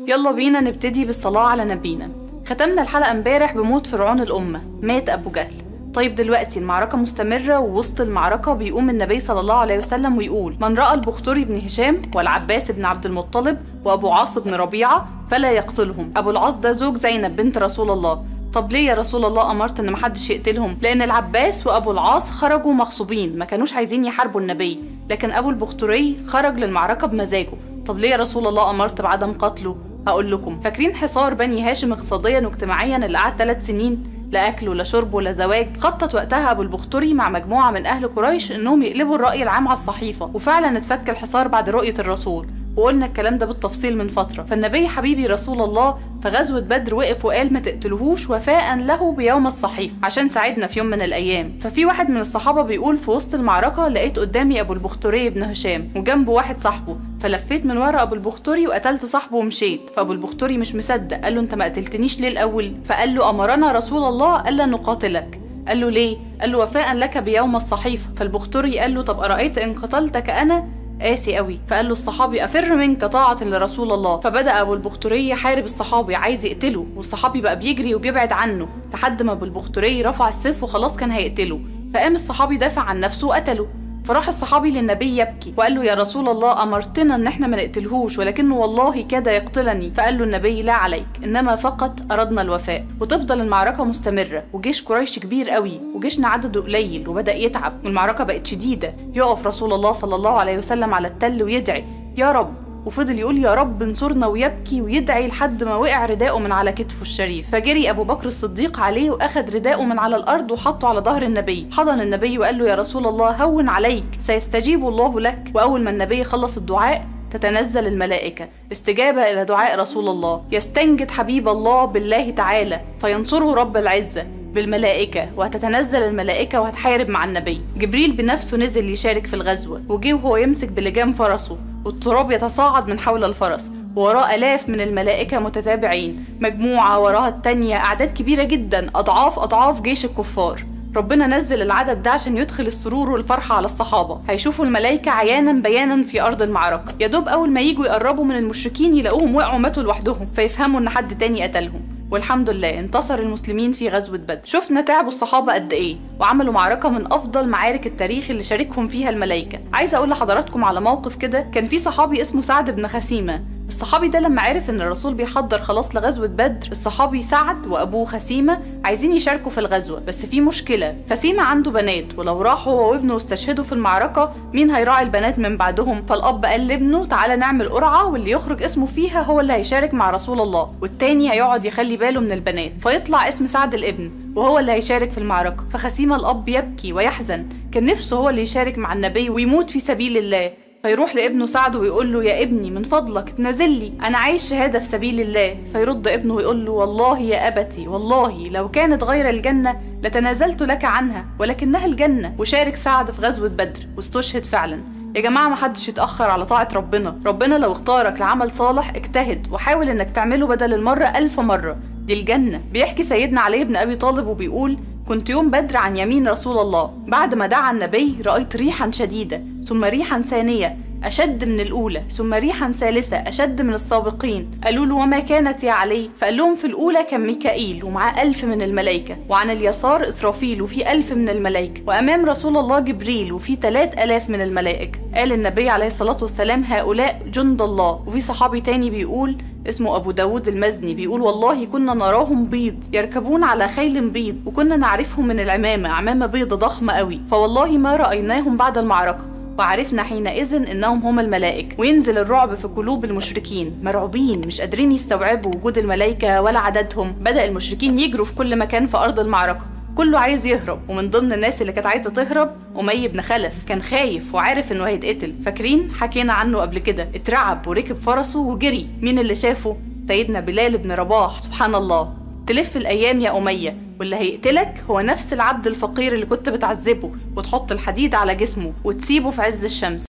يلا بينا نبتدي بالصلاة على نبينا ختمنا الحلقة امبارح بموت فرعون الأمة مات أبو جهل طيب دلوقتي المعركة مستمرة ووسط المعركة بيقوم النبي صلى الله عليه وسلم ويقول من رأى البختري بن هشام والعباس بن عبد المطلب وأبو عاص بن ربيعة فلا يقتلهم أبو العاص ده زوج زينب بنت رسول الله طب ليه يا رسول الله امرت ان محدش يقتلهم لان العباس وابو العاص خرجوا مغصوبين ما كانوش عايزين يحاربوا النبي لكن ابو البختري خرج للمعركه بمزاجه طب ليه يا رسول الله امرت بعدم قتله هقول لكم فاكرين حصار بني هاشم اقتصاديا واجتماعيا اللي قعد ثلاث سنين لا اكل ولا شرب ولا زواج خطط وقتها ابو البختري مع مجموعه من اهل قريش انهم يقلبوا الراي العام على الصحيفه وفعلا اتفك الحصار بعد رؤيه الرسول وقلنا الكلام ده بالتفصيل من فترة فالنبي حبيبي رسول الله في غزوة بدر وقف وقال ما تقتلوهوش وفاء له بيوم الصحيف عشان ساعدنا في يوم من الأيام ففي واحد من الصحابة بيقول في وسط المعركة لقيت قدامي أبو البختري بن هشام وجنبه واحد صاحبه فلفيت من ورا أبو البختري وقتلت صاحبه ومشيت فأبو البختري مش مصدق قال له أنت ما قتلتنيش ليه الأول فقال له أمرنا رسول الله ألا نقاتلك قال له ليه؟ قال له وفاء لك بيوم الصحيفة فالبختري قال له طب أرأيت إن قتلتك أنا قاسي قوي فقال له الصحابي افر منك طاعه لرسول الله فبدا ابو البختري يحارب الصحابي عايز يقتله والصحابي بقى بيجري وبيبعد عنه لحد ما ابو البختري رفع السيف وخلاص كان هيقتله فقام الصحابي دافع عن نفسه وقتله فراح الصحابي للنبي يبكي وقال له يا رسول الله امرتنا ان احنا ما نقتلهوش ولكنه والله كاد يقتلني فقال له النبي لا عليك انما فقط اردنا الوفاء وتفضل المعركه مستمره وجيش قريش كبير قوي وجيشنا عدده قليل وبدا يتعب والمعركه بقت شديده يقف رسول الله صلى الله عليه وسلم على التل ويدعي يا رب وفضل يقول يا رب انصرنا ويبكي ويدعي لحد ما وقع رداءه من على كتفه الشريف فجري ابو بكر الصديق عليه واخد رداءه من على الارض وحطه على ظهر النبي حضن النبي وقال له يا رسول الله هون عليك سيستجيب الله لك واول ما النبي خلص الدعاء تتنزل الملائكة استجابة إلى دعاء رسول الله يستنجد حبيب الله بالله تعالى فينصره رب العزة بالملائكة وهتتنزل الملائكة وهتحارب مع النبي جبريل بنفسه نزل يشارك في الغزوة وجه وهو يمسك بلجام فرسه والتراب يتصاعد من حول الفرس ووراه آلاف من الملائكة متتابعين مجموعة وراها التانية أعداد كبيرة جدا أضعاف أضعاف جيش الكفار ربنا نزل العدد ده عشان يدخل السرور والفرحة على الصحابة هيشوفوا الملائكة عيانا بيانا في أرض المعركة يا دوب أول ما يجوا يقربوا من المشركين يلاقوهم وقعوا ماتوا لوحدهم فيفهموا إن حد تاني قتلهم والحمد لله انتصر المسلمين في غزوة بدر شفنا تعب الصحابة قد ايه وعملوا معركة من افضل معارك التاريخ اللي شاركهم فيها الملائكة عايزة اقول لحضراتكم على موقف كده كان في صحابي اسمه سعد بن خسيمة الصحابي ده لما عرف ان الرسول بيحضر خلاص لغزوة بدر الصحابي سعد وابوه خسيمة عايزين يشاركوا في الغزوة بس في مشكلة خسيمة عنده بنات ولو راح هو وابنه واستشهدوا في المعركة مين هيراعي البنات من بعدهم فالاب قال لابنه تعالى نعمل قرعة واللي يخرج اسمه فيها هو اللي هيشارك مع رسول الله والتاني هيقعد يخلي باله من البنات فيطلع اسم سعد الابن وهو اللي هيشارك في المعركة فخسيمة الأب يبكي ويحزن كان نفسه هو اللي يشارك مع النبي ويموت في سبيل الله فيروح لابنه سعد ويقول له يا ابني من فضلك تنازل لي انا عايش شهاده في سبيل الله فيرد ابنه ويقول له والله يا ابتي والله لو كانت غير الجنه لتنازلت لك عنها ولكنها الجنه وشارك سعد في غزوه بدر واستشهد فعلا يا جماعة محدش يتأخر على طاعة ربنا ربنا لو اختارك لعمل صالح اجتهد وحاول انك تعمله بدل المرة ألف مرة دي الجنة بيحكي سيدنا علي بن أبي طالب وبيقول كنت يوم بدر عن يمين رسول الله بعد ما دعا النبي رأيت ريحا شديدة ثم ريحا ثانية أشد من الأولى ثم ريحا ثالثة أشد من السابقين قالوا له وما كانت يا علي فقال لهم في الأولى كان ميكائيل ومعاه ألف من الملائكة وعن اليسار إسرافيل وفي ألف من الملائكة وأمام رسول الله جبريل وفي تلات ألاف من الملائكة قال النبي عليه الصلاة والسلام هؤلاء جند الله وفي صحابي تاني بيقول اسمه أبو داود المزني بيقول والله كنا نراهم بيض يركبون على خيل بيض وكنا نعرفهم من العمامة عمامة بيضة ضخمة قوي فوالله ما رأيناهم بعد المعركة وعرفنا حينئذ انهم هم الملائكه وينزل الرعب في قلوب المشركين مرعوبين مش قادرين يستوعبوا وجود الملائكه ولا عددهم بدا المشركين يجروا في كل مكان في ارض المعركه كله عايز يهرب ومن ضمن الناس اللي كانت عايزه تهرب أمي بن خلف كان خايف وعارف انه هيتقتل فاكرين حكينا عنه قبل كده اترعب وركب فرسه وجري مين اللي شافه سيدنا بلال بن رباح سبحان الله تلف الأيام يا أمية واللي هيقتلك هو نفس العبد الفقير اللي كنت بتعذبه وتحط الحديد على جسمه وتسيبه في عز الشمس